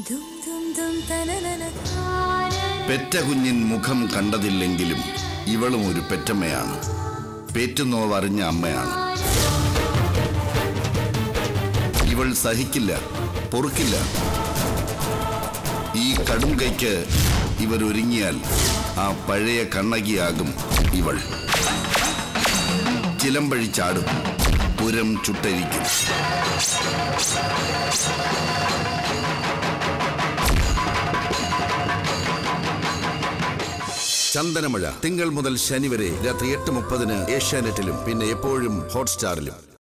ദും ദും ദും തനനന പെറ്റ കുഞ്ഞിൻ മുഖം കണ്ടതില്ലെങ്കിലും ഇവളും ഒരു പെറ്റമ്മയാണ് പേറ്റുനോവറിഞ്ഞ അമ്മയാണ് ഇവൾ സഹിക്കില്ല പൊറുക്കില്ല ഈ കടും കൈക്ക് ഇവരൊരുങ്ങിയാൽ ആ പഴയ കണ്ണകിയാകും ഇവൾ ചിലമ്പഴി ചാടും പുരം ചുട്ടരിക്കും ചന്ദനമഴ തിങ്കൾ മുതൽ ശനി വരെ രാത്രി എട്ട് മുപ്പതിന് ഏഷ്യാനെറ്റിലും പിന്നെ എപ്പോഴും ഹോട്ട്സ്റ്റാറിലും